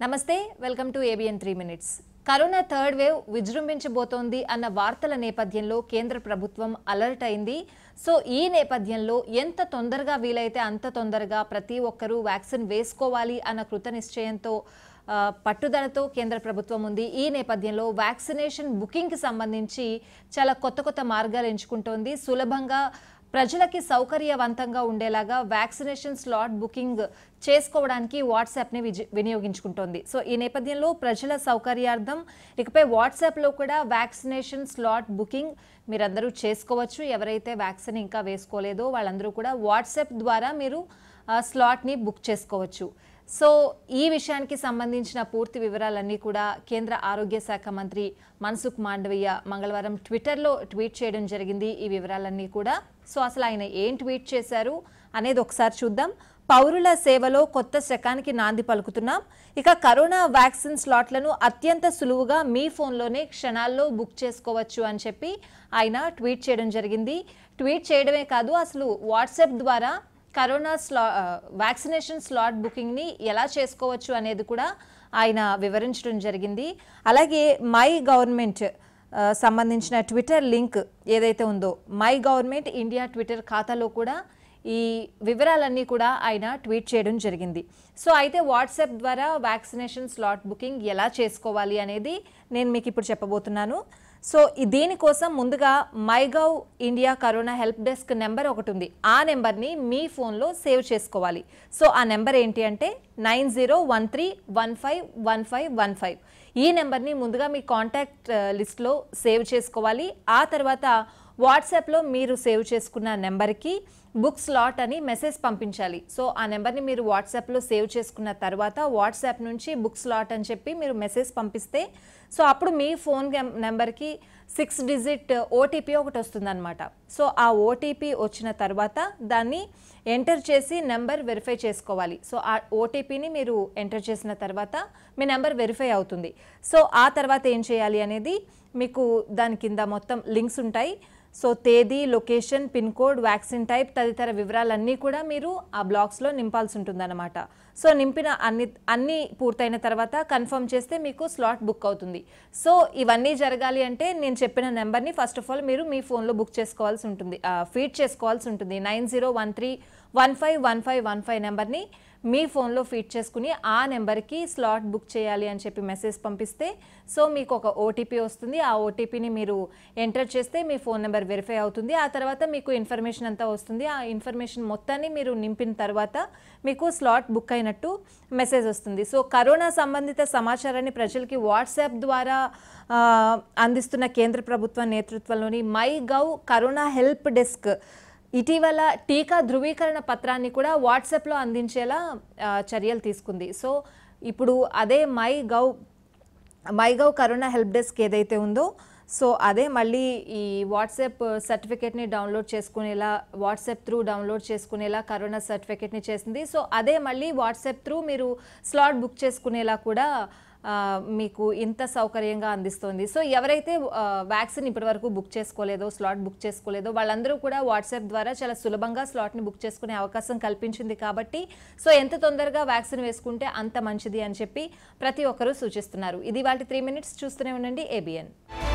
నమస్తే welcome to ABN three minutes corona third wave విజృంభించబోతోంది అన్న వార్తల నేపథ్యంలో కేంద్ర ప్రభుత్వం అలర్ట్ అయింది సో ఈ నేపథ్యంలో ఎంత తొందరగా వీలైతే అంత తొందరగా ప్రతి ఒక్కరూ వ్యాక్సిన్ వేసుకోవాలి అన్న కృత నిశ్చయంతో ఆ, పట్టుదలతో కేంద్ర ప్రభుత్వం ఉంది ఈ నేపథ్యంలో వ్యాక్సినేషన్ బుకింగ్కి సంబంధించి చాలా కొత్త కొత్త మార్గాలు ఎంచుకుంటోంది సులభంగా ప్రజలకి సౌకర్యవంతంగా ఉండేలాగా వ్యాక్సినేషన్ స్లాట్ బుకింగ్ చేసుకోవడానికి వాట్సాప్ని విజ వినియోగించుకుంటోంది సో ఈ నేపథ్యంలో ప్రజల సౌకర్యార్థం ఇకపై వాట్సాప్లో కూడా వ్యాక్సినేషన్ స్లాట్ బుకింగ్ మీరందరూ చేసుకోవచ్చు ఎవరైతే వ్యాక్సిన్ ఇంకా వేసుకోలేదో వాళ్ళందరూ కూడా వాట్సాప్ ద్వారా మీరు ఆ, స్లాట్ని బుక్ చేసుకోవచ్చు సో ఈ విషయానికి సంబంధించిన పూర్తి వివరాలన్నీ కూడా కేంద్ర ఆరోగ్య శాఖ మంత్రి మన్సుఖ్ మాండవీయ మంగళవారం ట్విట్టర్లో ట్వీట్ చేయడం జరిగింది ఈ వివరాలన్నీ కూడా సో అసలు ఆయన ఏం ట్వీట్ చేశారు అనేది ఒకసారి చూద్దాం పౌరుల సేవలో కొత్త శకానికి నాంది పలుకుతున్నాం ఇక కరోనా వ్యాక్సిన్ స్లాట్లను అత్యంత సులువుగా మీ ఫోన్లోనే క్షణాల్లో బుక్ చేసుకోవచ్చు అని చెప్పి ఆయన ట్వీట్ చేయడం జరిగింది ట్వీట్ చేయడమే కాదు అసలు వాట్సాప్ ద్వారా కరోనా స్లా ఆ, వ్యాక్సినేషన్ స్లాట్ బుకింగ్ని ఎలా చేసుకోవచ్చు అనేది కూడా ఆయన వివరించడం జరిగింది అలాగే మై గవర్నమెంట్ ఆ, సంబంధించిన ట్విట్టర్ లింక్ ఏదైతే ఉందో మై గవర్నమెంట్ ఇండియా ట్విట్టర్ ఖాతాలో కూడా ఈ వివరాలన్నీ కూడా ఆయన ట్వీట్ చేయడం జరిగింది సో అయితే వాట్సాప్ ద్వారా వ్యాక్సినేషన్ స్లాట్ బుకింగ్ ఎలా చేసుకోవాలి అనేది నేను మీకు ఇప్పుడు చెప్పబోతున్నాను సో ఈ దీనికోసం ముందుగా MyGov India corona help desk number ఒకటి ఉంది ఆ నెంబర్ని మీ ఫోన్లో సేవ్ చేసుకోవాలి సో ఆ నెంబర్ ఏంటి అంటే nine zero one three one five one five one five ఈ నెంబర్ని ముందుగా మీ కాంటాక్ట్ లిస్ట్లో సేవ్ చేసుకోవాలి ఆ తర్వాత వాట్సాప్లో మీరు సేవ్ చేసుకున్న నెంబర్కి బుక్ స్లాట్ అని మెసేజ్ పంపించాలి సో ఆ నెంబర్ని మీరు వాట్సాప్లో సేవ్ చేసుకున్న తర్వాత వాట్సాప్ నుంచి బుక్ స్లాట్ అని చెప్పి మీరు మెసేజ్ పంపిస్తే సో అప్పుడు మీ ఫోన్ గెం- నెంబర్కి సిక్స్ డిజిట్ ఓటీపీ ఒకటి వస్తుందన్నమాట సో ఆ ఓటీపీ వచ్చిన తర్వాత దాన్ని ఎంటర్ చేసి నెంబర్ వెరిఫై చేసుకోవాలి సో ఆ ఓటీపీని మీరు ఎంటర్ చేసిన తర్వాత మీ నెంబర్ వెరిఫై అవుతుంది సో ఆ తర్వాత ఏం చేయాలి అనేది మీకు దాని కింద మొత్తం లింక్స్ ఉంటాయి సో తేదీ location pin code vaccine type తదితర వివరాలన్నీ కూడా మీరు ఆ బ్లాక్స్లో నింపాల్సి ఉంటుందన్నమాట సో నింపిన అన్ని అన్నీ పూర్తయిన తర్వాత కన్ఫర్మ్ చేస్తే మీకు స్లాట్ బుక్ అవుతుంది సో ఇవన్నీ జరగాలి అంటే నేను చెప్పిన నెంబర్ని ఫస్ట్ ఆఫ్ ఆల్ మీరు మీ ఫోన్లో బుక్ చేసుకోవాల్సి ఉంటుంది ఫీడ్ చేసుకోవాల్సి ఉంటుంది nine zero one three one five one five one five నెంబర్ని మీ ఫోన్లో ఫీడ్ చేసుకుని ఆ నెంబర్కి స్లాట్ బుక్ చేయాలి అని చెప్పి మెసేజ్ పంపిస్తే సో మీకు ఒక ఓటీపీ వస్తుంది ఆ ఓటీపీని మీరు ఎంటర్ చేస్తే మీ ఫోన్ నెంబర్ వెరిఫై అవుతుంది ఆ తర్వాత మీకు ఇన్ఫర్మేషన్ అంతా వస్తుంది ఆ ఇన్ఫర్మేషన్ మొత్తాన్ని మీరు నింపిన తర్వాత మీకు స్లాట్ బుక్ అయినట్టు మెసేజ్ వస్తుంది సో కరోనా సంబంధిత సమాచారాన్ని ప్రజలకి వాట్సాప్ ద్వారా ఆ, అందిస్తున్న కేంద్ర ప్రభుత్వ నేతృత్వంలోని MyGov corona help desk ఇటీవల టీకా ధృవీకరణ పత్రాన్ని కూడా వాట్సాప్లో అందించేలా ఆ, చర్యలు తీసుకుంది సో ఇప్పుడు అదే MyGov MyGov corona help desk ఏదైతే ఉందో సో అదే మళ్ళీ ఈ వాట్సాప్ సర్టిఫికేట్ని డౌన్లోడ్ చేసుకునేలా వాట్సాప్ త్రూ డౌన్లోడ్ చేసుకునేలా కరోనా సర్టిఫికేట్ని చేసింది సో అదే మళ్ళీ వాట్సాప్ త్రూ మీరు స్లాట్ బుక్ చేసుకునేలా కూడా ఆ, మీకు ఇంత సౌకర్యంగా అందిస్తుంది సో ఎవరైతే ఆ, వ్యాక్సిన్ ఇప్పటివరకు బుక్ చేసుకోలేదో స్లాట్ బుక్ చేసుకోలేదో వాళ్ళందరూ కూడా వాట్సాప్ ద్వారా చాలా సులభంగా స్లాట్ని బుక్ చేసుకునే అవకాశం కల్పించింది కాబట్టి సో ఎంత తొందరగా వ్యాక్సిన్ వేసుకుంటే అంత మంచిది అని చెప్పి ప్రతి ఒక్కరూ సూచిస్తున్నారు ఇది వాళ్ళ త్రీ మినిట్స్ చూస్తూనే ఉండండి ఏబిఎన్